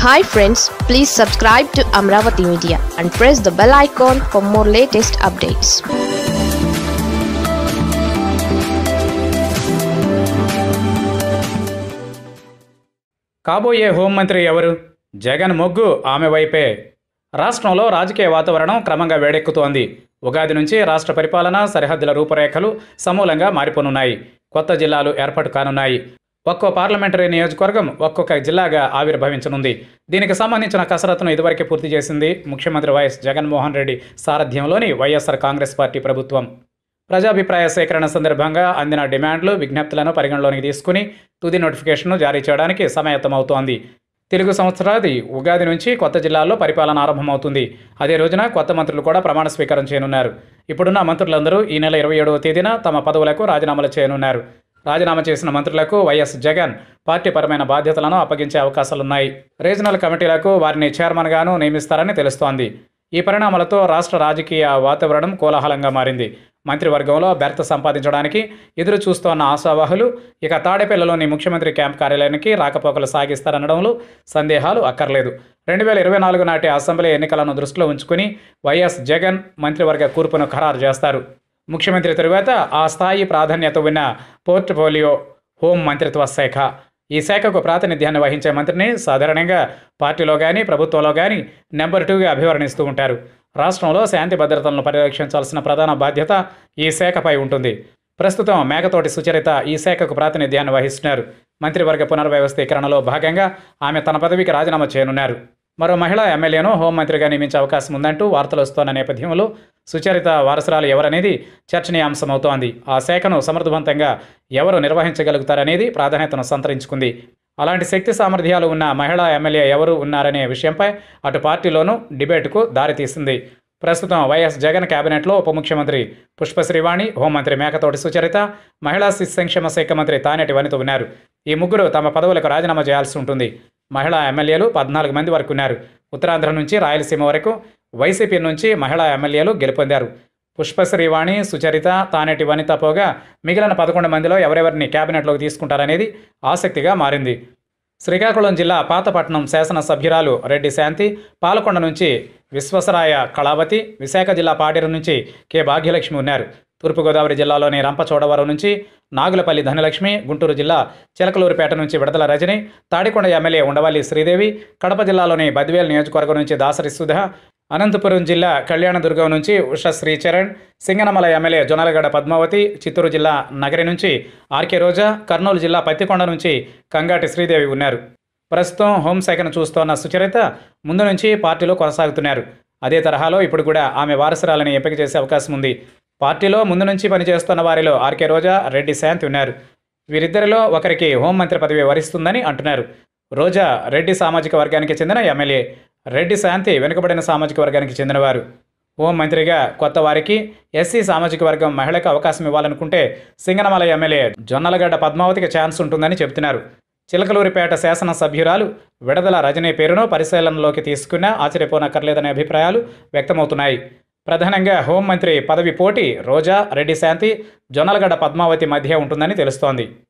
hi friends please subscribe to Amaravati media and press the bell icon for more latest updates కాబోయే హోంమంత్రి ఎవరు జగన్ మొగ్గు ఆమె వైపే రాష్ట్రంలో రాజకీయ వాతావరణం క్రమంగా వేడెక్కుతోంది ఉగాది నుంచి రాష్ట్ర పరిపాలన సరిహద్దుల రూపురేఖలు సమూలంగా మారిపోనున్నాయి కొత్త జిల్లాలు ఏర్పాటు కానున్నాయి ఒక్కో పార్లమెంటరీ నియోజకవర్గం ఒక్కొక్క జిల్లాగా ఆవిర్భవించనుంది దీనికి సంబంధించిన కసరత్తును ఇదివరకే పూర్తి చేసింది ముఖ్యమంత్రి వైఎస్ జగన్మోహన్ రెడ్డి సారథ్యంలోని వైఎస్ఆర్ కాంగ్రెస్ పార్టీ ప్రభుత్వం ప్రజాభిప్రాయ సేకరణ సందర్భంగా అందిన డిమాండ్లు విజ్ఞప్తులను పరిగణలోనికి తీసుకుని తుది నోటిఫికేషన్ను జారీ చేయడానికి సమాయత్తమవుతోంది తెలుగు సంవత్సరాది ఉగాది నుంచి కొత్త జిల్లాల్లో పరిపాలన ఆరంభమవుతుంది అదే రోజున కొత్త మంత్రులు కూడా ప్రమాణ స్వీకారం చేయనున్నారు ఇప్పుడున్న మంత్రులందరూ ఈ నెల ఇరవై ఏడవ తేదీన తమ పదవులకు రాజీనామాలు చేయనున్నారు రాజీనామా చేసిన మంత్రులకు వైఎస్ జగన్ పార్టీపరమైన బాధ్యతలను అప్పగించే అవకాశాలున్నాయి రీజనల్ కమిటీలకు వారిని చైర్మన్గాను నియమిస్తారని తెలుస్తోంది ఈ పరిణామాలతో రాష్ట్ర రాజకీయ వాతావరణం కోలాహలంగా మారింది మంత్రివర్గంలో బెర్త సంపాదించడానికి ఎదురు చూస్తోన్న ఆశావాహులు ఇక తాడేపల్లిలోని ముఖ్యమంత్రి క్యాంప్ కార్యాలయానికి రాకపోకలు సాగిస్తారనడంలో సందేహాలు అక్కర్లేదు రెండు వేల ఇరవై నాలుగు నాటి అసెంబ్లీ ఎన్నికలను దృష్టిలో ఉంచుకుని వైఎస్ జగన్ మంత్రివర్గ కూర్పును ఖరారు చేస్తారు ముఖ్యమంత్రి తరువాత ఆ స్థాయి ప్రాధాన్యత ఉన్న పోర్ట్ఫోలియో హోం మంత్రిత్వ శాఖ ఈ శాఖకు ప్రాతినిధ్యాన్ని వహించే మంత్రిని సాధారణంగా పార్టీలో కానీ ప్రభుత్వంలో కానీ నెంబర్ టూగా అభివర్ణిస్తూ ఉంటారు రాష్ట్రంలో శాంతి భద్రతలను పరిరక్షించాల్సిన ప్రధాన బాధ్యత ఈ శాఖపై ఉంటుంది ప్రస్తుతం మేకతోటి సుచరిత ఈ శాఖకు ప్రాతినిధ్యాన్ని వహిస్తున్నారు మంత్రివర్గ పునర్వ్యవస్థీకరణలో భాగంగా ఆమె తన పదవికి రాజీనామా చేయనున్నారు మరో మహిళా ఎమ్మెల్యేను హోంమంత్రిగా నియమించే అవకాశం ఉందంటూ వార్తలు వస్తున్న నేపథ్యంలో సుచరిత వారసురాలు ఎవరనేది చర్చనీయాంశమవుతోంది ఆ శాఖను సమర్థవంతంగా ఎవరు నిర్వహించగలుగుతారనేది ప్రాధాన్యతను సంతరించుకుంది అలాంటి శక్తి సామర్థ్యాలు ఉన్న మహిళా ఎమ్మెల్యే ఎవరు ఉన్నారనే విషయంపై అటు పార్టీలోనూ డిబేట్కు దారితీసింది ప్రస్తుతం వైఎస్ జగన్ కేబినెట్లో ఉప ముఖ్యమంత్రి పుష్పశ్రీవాణి హోంమంత్రి మేకతోటి సుచరిత మహిళా శిశు సంక్షేమ శాఖ మంత్రి తానేటి వనిత ఉన్నారు ఈ ముగ్గురు తమ పదవులకు రాజీనామా చేయాల్సి ఉంటుంది మహిళా ఎమ్మెల్యేలు పద్నాలుగు మంది వరకు ఉన్నారు ఉత్తరాంధ్ర నుంచి రాయలసీమ వరకు వైసీపీ నుంచి మహిళా ఎమ్మెల్యేలు గెలుపొందారు పుష్పశ్రీవాణి సుచరిత తానేటి వనిత పోగా మిగిలిన పదకొండు మందిలో ఎవరెవరిని కేబినెట్లోకి తీసుకుంటారనేది ఆసక్తిగా మారింది శ్రీకాకుళం జిల్లా పాతపట్నం శాసనసభ్యురాలు రెడ్డి శాంతి పాలకొండ నుంచి విశ్వసరాయ కళావతి విశాఖ జిల్లా పాడేరు నుంచి కె భాగ్యలక్ష్మి ఉన్నారు తూర్పుగోదావరి జిల్లాలోని రంపచోడవరం నుంచి నాగులపల్లి ధనలక్ష్మి గుంటూరు జిల్లా చిలకలూరుపేట నుంచి విడదల రజని తాడికొండ ఎమ్మెల్యే ఉండవల్లి శ్రీదేవి కడప జిల్లాలోని బద్వేల్ నియోజకవర్గం నుంచి దాసరి సుధ అనంతపురం జిల్లా కళ్యాణదుర్గం నుంచి ఉష శ్రీచరణ్ సింగనమల ఎమ్మెల్యే జొనలగడ పద్మావతి చిత్తూరు జిల్లా నగరి నుంచి ఆర్కే రోజా కర్నూలు జిల్లా పత్తికొండ నుంచి కంగాటి శ్రీదేవి ఉన్నారు ప్రస్తుతం హోంశాఖను చూస్తోన్న సుచరిత ముందు నుంచి పార్టీలో కొనసాగుతున్నారు అదే తరహాలో ఇప్పుడు కూడా ఆమె వారసురాలని ఎంపిక చేసే అవకాశం ఉంది పార్టీలో ముందు నుంచి పనిచేస్తున్న వారిలో ఆర్కే రోజా రెడ్డి శాంతి ఉన్నారు వీరిద్దరిలో ఒకరికి హోంమంత్రి పదవి వరిస్తుందని అంటున్నారు రోజా రెడ్డి సామాజిక వర్గానికి చెందిన ఎమ్మెల్యే రెడ్డి శాంతి వెనుకబడిన సామాజిక వర్గానికి చెందినవారు హోం మంత్రిగా కొత్త వారికి ఎస్సీ సామాజిక వర్గం మహిళకు అవకాశం ఇవ్వాలనుకుంటే సింగనమల ఎమ్మెల్యే జొన్నలగడ్డ పద్మావతికి ఛాన్స్ ఉంటుందని చెబుతున్నారు చిలకలూరిపేట శాసనసభ్యురాలు విడదల రజనీ పేరును పరిశీలనలోకి తీసుకున్నా ఆశ్చర్యపోనక్కర్లేదనే అభిప్రాయాలు వ్యక్తమవుతున్నాయి ప్రధానంగా హోంమంత్రి పదవి పోటీ రోజా రెడ్డి శాంతి జొన్నలగడ్డ పద్మావతి మధ్య ఉంటుందని తెలుస్తోంది